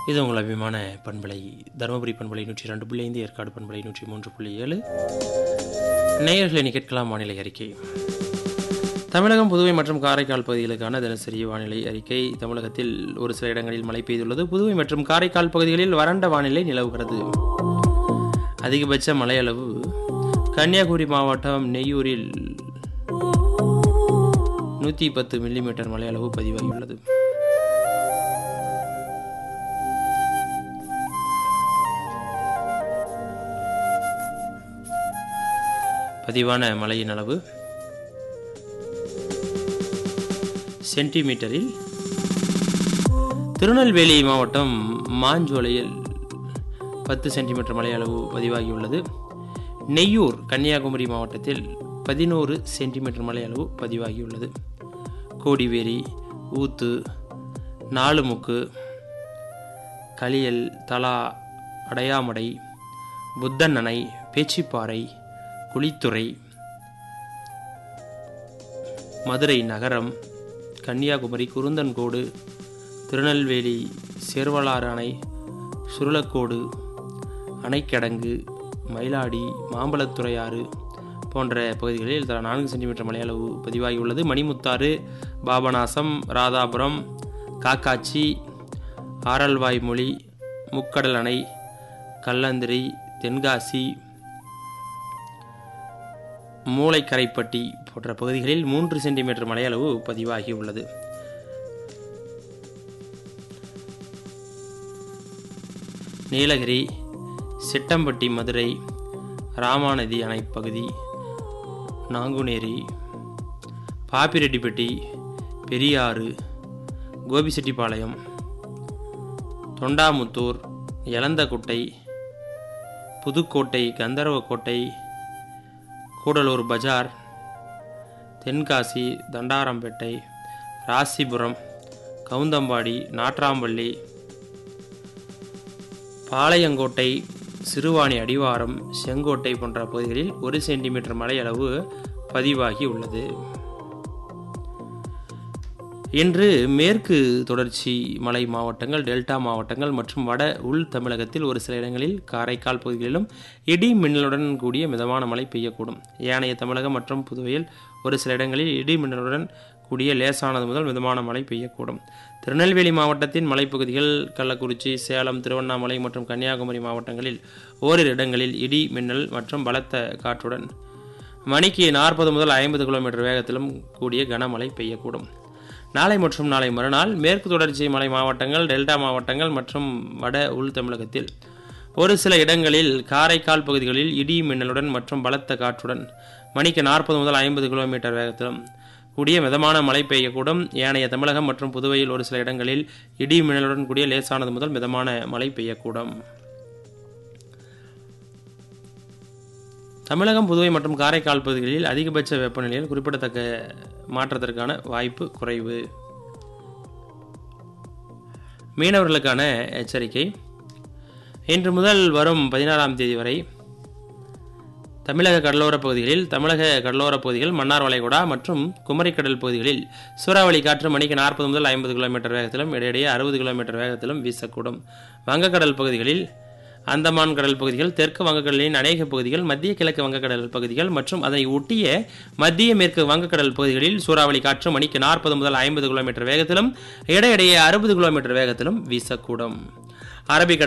இது உங்கள் அபிமான பண்பலை தருமபுரி பண்பலை நூற்றி ரெண்டு புள்ளி ஐந்து ஏற்காடு பண்பலை நூற்றி மூன்று புள்ளி ஏழு நேயர்களை நீ கேட்கலாம் வானிலை அறிக்கை தமிழகம் புதுவை மற்றும் காரைக்கால் பகுதிகளுக்கான தினசரி வானிலை அறிக்கை தமிழகத்தில் ஒரு சில இடங்களில் மழை பெய்துள்ளது புதுவை மற்றும் காரைக்கால் பகுதிகளில் வறண்ட வானிலை நிலவுகிறது அதிகபட்ச மழை அளவு கன்னியாகுமரி மாவட்டம் நெய்யூரில் நூற்றி பத்து மில்லிமீட்டர் மழை அளவு பதிவாகியுள்ளது பதிவான மழையின் அளவு சென்டிமீட்டரில் திருநெல்வேலி மாவட்டம் மாஞ்சோலையில் பத்து சென்டிமீட்டர் மழை அளவு பதிவாகியுள்ளது நெய்யூர் கன்னியாகுமரி மாவட்டத்தில் பதினோரு சென்டிமீட்டர் மழை அளவு பதிவாகியுள்ளது கோடிவேரி ஊத்து நாலுமுக்கு களியல் தலா அடையாமடை புத்தன் அணை பேச்சிப்பாறை குளித்துறை மதுரை நகரம் கன்னியாகுமரி குருந்தன்கோடு திருநெல்வேலி சேர்வலாறு அணை சுருளக்கோடு அணைக்கடங்கு மயிலாடி மாம்பழத்துறை ஆறு போன்ற பகுதிகளில் தலா நான்கு சென்டிமீட்டர் மழையளவு பதிவாகியுள்ளது மணிமுத்தாறு பாபநாசம் ராதாபுரம் காக்காச்சி ஆரல்வாய்மொழி முக்கடல் அணை கல்லந்திரி தென்காசி மூளைக்கரைப்பட்டி போன்ற பகுதிகளில் மூன்று சென்டிமீட்டர் மழையளவு பதிவாகியுள்ளது நீலகிரி சிட்டம்பட்டி மதுரை ராமாநதி அணை பகுதி நாங்குநேரி பாப்பிரெட்டிப்பட்டி பெரியாறு கோபிசெட்டிப்பாளையம் தொண்டாமுத்தூர் எலந்தக்குட்டை புதுக்கோட்டை கந்தர்வக்கோட்டை கூடலூர் பஜார் தென்காசி தண்டாரம்பேட்டை ராசிபுரம் கவுந்தம்பாடி நாட்ராம்பள்ளி பாளையங்கோட்டை சிறுவாணி அடிவாரம் செங்கோட்டை போன்ற பகுதிகளில் ஒரு சென்டிமீட்டர் மழை அளவு பதிவாகி உள்ளது இன்று மேற்கு தொடர்ச்சி மலை மாவட்டங்கள் டெல்டா மாவட்டங்கள் மற்றும் வட உள் தமிழகத்தில் ஒரு சில இடங்களில் காரைக்கால் பகுதிகளிலும் இடி மின்னலுடன் கூடிய மிதமான மழை பெய்யக்கூடும் ஏனைய தமிழகம் மற்றும் புதுவையில் ஒரு சில இடங்களில் இடி மின்னலுடன் கூடிய லேசானது முதல் மிதமான மழை பெய்யக்கூடும் திருநெல்வேலி மாவட்டத்தின் மலைப்பகுதிகள் கள்ளக்குறிச்சி சேலம் திருவண்ணாமலை மற்றும் கன்னியாகுமரி மாவட்டங்களில் ஓரிரு இடங்களில் இடி மின்னல் மற்றும் பலத்த காற்றுடன் மணிக்கு நாற்பது முதல் ஐம்பது கிலோமீட்டர் வேகத்திலும் கூடிய கனமழை பெய்யக்கூடும் நாளை மற்றும் நாளை மறுநாள் மேற்கு தொடர்ச்சி மலை மாவட்டங்கள் டெல்டா மாவட்டங்கள் மற்றும் வட உள் தமிழகத்தில் ஒரு சில இடங்களில் காரைக்கால் பகுதிகளில் இடி மின்னலுடன் மற்றும் பலத்த காற்றுடன் மணிக்கு நாற்பது முதல் ஐம்பது கிலோமீட்டர் வேகத்திலும் கூடிய மிதமான மழை பெய்யக்கூடும் ஏனைய தமிழகம் மற்றும் புதுவையில் ஒரு சில இடங்களில் இடி மின்னலுடன் கூடிய லேசானது முதல் மிதமான மழை பெய்யக்கூடும் தமிழகம் புதுவை மற்றும் காரைக்கால் பகுதிகளில் அதிகபட்ச வெப்பநிலையில் குறிப்பிடத்தக்க மாற்றத்திற்கான வாய்ப்பு குறைவு மீனவர்களுக்கான எச்சரிக்கை இன்று முதல் வரும் பதினாறாம் தேதி வரை தமிழக கடலோரப் பகுதிகளில் தமிழக கடலோரப் பகுதிகள் மன்னார் வளைகுடா மற்றும் குமரிக்கடல் பகுதிகளில் சூறாவளி காற்று மணிக்கு நாற்பது முதல் ஐம்பது கிலோமீட்டர் வேகத்திலும் இடையிடையே அறுபது கிலோமீட்டர் வேகத்திலும் வீசக்கூடும் வங்கக்கடல் பகுதிகளில் அந்தமான் கடல் பகுதிகள் தெற்கு வங்கக்கடலின் அநேக பகுதிகள் மத்திய கிழக்கு வங்கக்கடல் பகுதிகள் மற்றும் அதை ஒட்டிய மத்திய மேற்கு வங்கக்கடல் பகுதிகளில் சூறாவளி காற்று மணிக்கு நாற்பது முதல் ஐம்பது கிலோமீட்டர் வேகத்திலும் இடையிடையே அறுபது கிலோமீட்டர் வேகத்திலும் வீசக்கூடும் அரபிக்கடல்